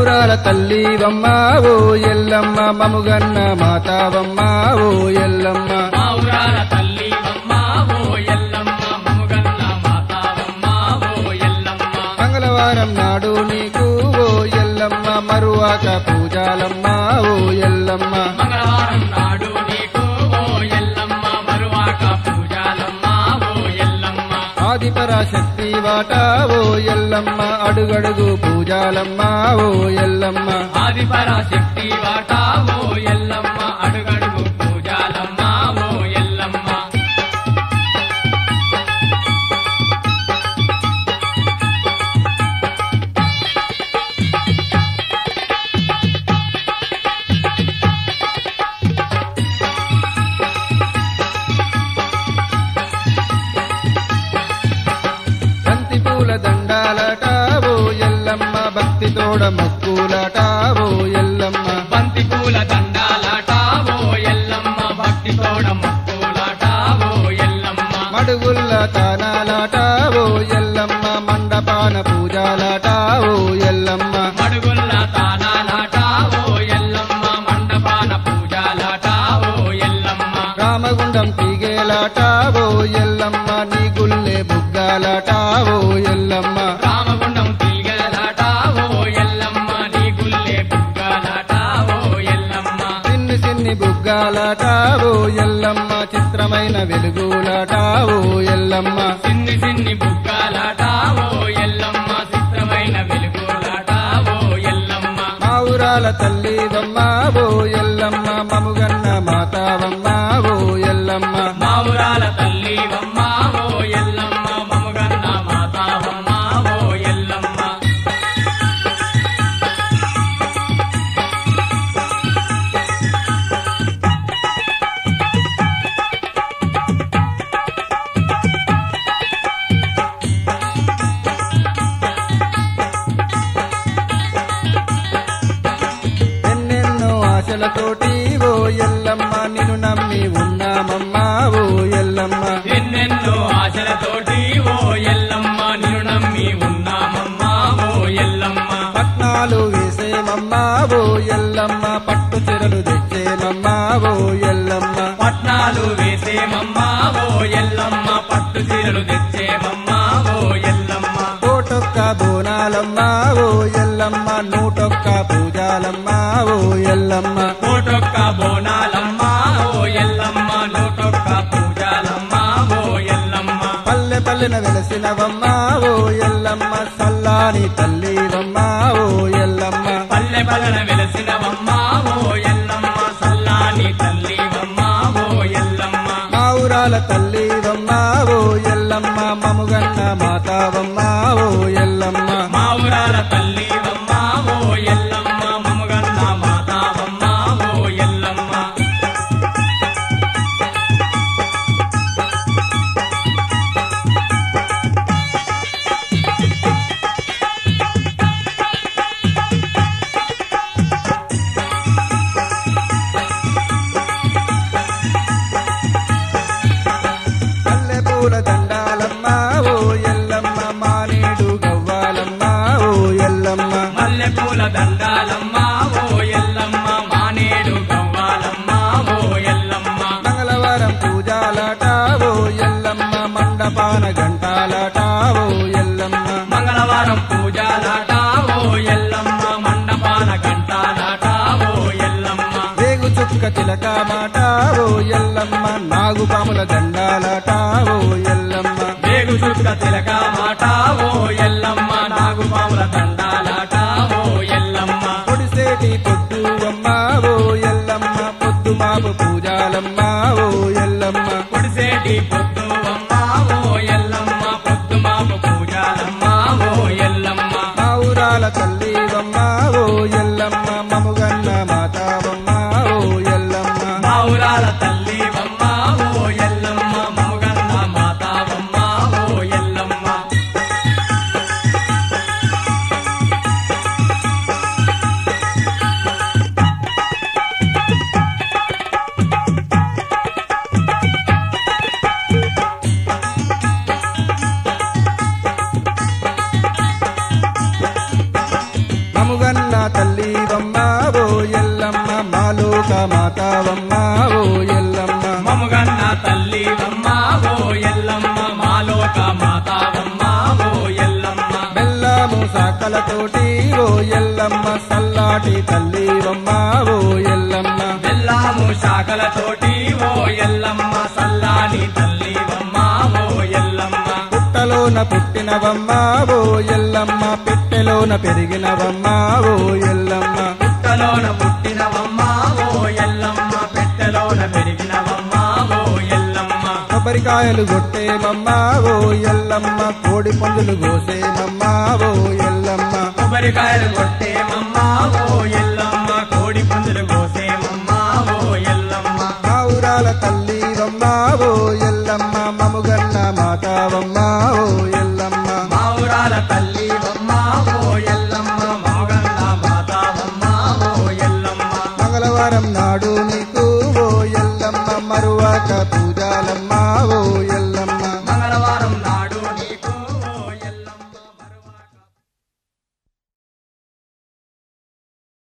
ఊరాల తల్లివమ్మ ఓ ఎల్లమ్మ మముగన్న మాతావమ్మ ఓ ఎల్లమ్మ మా ఊరాల తల్లివమ్మ ఓ ఎల్లమ్మ మముగన్న మాతావమ్మ ఓ ఎల్లమ్మ మంగళవారం నాడు నీకు ఓ ఎల్లమ్మ మరువాక పూజాలమ్మ ఓ ఎల్లమ్మ మంగళవారం నాడు నీకు ఓ ఎల్లమ్మ మరువాక పూజాలమ్మ ఓ ఎల్లమ్మ ఆదిపరాశక్తి వాట ఓ ఎల్లమ్మ అడుగడుగు పూజాలమ్మ ఓ ఎల్లమ్మ ఆదిపరాశక్తి వాట ఓ ఎల్లమ్మ అడుగడుగు పూజాలమ్మ ఓ ఎల్లమ్మ బంతి పూల దండాలట ఓ ఎల్లమ్మ భక్తి తోడ మొక్కులట ఓ ఎల్లమ్మ బంతి పూల దండాలాట ఓ ఎల్లమ్మ భక్తి తోడ మొక్కులాట ఓ ఎల్లమ్మ మడుగుల్ల తానాలాట ఓ ఎల్లమ్మ మండపాన పూజాలాట ఓ ఎల్లమ్మ మడుగుల్ల తానాలాట ఓ ఎల్లమ్మ మండపాన పూజాలాట ఓ ఎల్లమ్మ రామగుండం తీగేలాట ఓ ఎల్లమ్మ నీ గుల్లే బుగ్గాలాట ఓ ఎల్లమ్మ రామగుండం తీగలాట ఓ ఎల్లమ్మ నీ గుల్లే బుగ్గలాట ఓ ఎల్లమ్మ సిన్ని సిన్ని బుగ్గాలాట ఓ ఎల్లమ్మ చిత్రమైన వెలుగులాట ఓ ఎల్లమ్మ సిన్ని సిన్ని బుగ్గలాట ఓ ఎల్లమ్మ చిత్రమైన వెలుగులాట ఓ ఎల్లమ్మ మా ఊరాల తల్లివమ్మ ఓ ఎల్లమ్మ మముగన్న మాతావమ్మ ఓ ఎల్లమ్మ మా ఊరాల తల్లివమ్మ ఓ ఎల్లమ్మ మముగన్న మాతావమ్మ ఓ ఎల్లమ్మ ఎన్నెన్నో ఆశలతోటి ఓ ఎల్లమ్మ నిన్ను నమ్మి ఉన్నామమ్మా ఓ ఎల్లమ్మ ఎన్నెన్నో ఆశలతోటి ఓ ఎల్లమ్మ నిన్ను నమ్మి ఉన్నామమ్మా ఓ ఎల్లమ్మ పట్నాలు వేసేమమ్మా ఓ ఎల్లమ్మ పట్టు చెరలు తెచ్చేమమ్మా ఓ ఎల్లమ్మ పట్నాలు వేసేమమ్మా ఓ ఎల్లమ్మ పట్టు చీరలు తెచ్చేమమ్మా ఓ ఎల్లమ్మ కోటొక్క బోనాలమ్మా ఓ ఎల్లమ్మ నూటొక్క పూజాలమ్మా ఓ ఎల్లమ్మ కోటొక్క బోనాలమ్మా ఓ ఎల్లమ్మ నూటొక్క పూజాలమ్మా ఓ ఎల్లమ్మ పల్లె పల్లెన వెలసినవమ్మా ఓ ఎల్లమ్మ సల్లాని తల్లివమ్మా ఓ ఎల్లమ్మ పల్లె పల్లెన వెలసినవమ్మా ఓ ఎల్లమ్మ సల్లాని తల్లివమ్మా ఓ ఎల్లమ్మ మా ఊరాల తల్లివమ్మ ఓ ఎల్లమ్మ మముగన్న మాతావమ్మ ఓ ఎల్లమ్మ మా ఊరాల తల్లివమ్మ ఓ ఎల్లమ్మ మముగన్న మాతావమ్మ ఓ ఎల్లమ్మ పల్లె పూల దండాలమ్మ ఓ ఎల్లమ్మ మానేడు గవ్వాలమ్మ ఓ ఎల్లమ్మ మల్లె పూల దండాలమ్మ ఓ ఎల్లమ్మ మానేడు గవ్వాలమ్మ ఓ ఎల్లమ్మ మంగళవారం పూజాలాట ఓ ఎల్లమ్మ మండపాన గంటాలాట ఓ ఎల్లమ్మ మంగళవారం పూజాలాట ఓ ఎల్లమ్మ మండపాన గంటాలాట ఓ ఎల్లమ్మ వేగు చుక్క చిలక మాట ఓ ఎల్లమ్మ నాగుపాముల దండాలాట ఓ ఎల్లమ్మ వేగు చుక్క తిలక మాట ఓ ఎల్లమ్మ నాగుపాముల దండాలాట ఓ ఎల్లమ్మ పొడిసేటి పొద్దు అమ్మ ఓ ఎల్లమ్మ పొద్దు మాపు పూజాలమ్మ ఓ ఎల్లమ్మ పొడిసేటి పొద్దు అమ్మ ఓ ఎల్లమ్మ పొద్దు మాపు పూజాలమ్మ ఓ ఎల్లమ్మ మా ఊరాల తల్లివమ్మ ఓ ఎల్లమ్మ మముగన్న మాతావమ్మ ఓ ఎల్లమ్మ మా ఊరాల తల్లివమ్మ ఓ ఎల్లమ్మ మముగన్న మాతావమ్మ ఓ ఎల్లమ్మ తల్లివమ్మ ఓ ఎల్లమ్మ మాలోక మాతావమ్మ ఓ ఎల్లమ్మ మముగన్న తల్లివమ్మ ఓ ఎల్లమ్మ మాలోక మాతావమ్మ ఓ ఎల్లమ్మ బెల్లము సాకలతోటి ఓ ఎల్లమ్మ సల్లాటి తల్లివమ్మ ఓ ఎల్లమ్మ బెల్లము శాఖల తోటి ఓ ఎల్లమ్మ సల్లాని తల్లివమ్మ ఓ ఎల్లమ్మ పుట్టలోన పుట్టినవమ్మ ఓ ఎల్లమ్మ పెట్టెలోన పెరిగినవమ్మ ఓ ఎల్లమ్మ పుట్టలోన పుట్టినవమ్మ ఓ ఎల్లమ్మ పెట్టెలోన పెరిగినవమ్మ ఓ ఎల్లమ్మ కొబ్బరికాయలు కొట్టేమమ్మ ఓ ఎల్లమ్మ కోడి పుంజులు కోసేమమ్మ ఓ ఎల్లమ్మ కొబ్బరికాయలు కొట్టేమమ్మ ఓ ఎల్లమ్మ కోడి పుంజులు కోసేమమ్మ ఓ ఎల్లమ్మ ఆవురాల తల్లివమ్మ ఓ ఎల్లమ్మ మముగన్న మాతావమ్మ ఓ ఎల్లమ్మ మావురాల తల్లివమ్మ ఓ ఎల్లమ్మ మగన్న మాతావమ్మ ఓ ఎల్లమ్మ మంగళవారం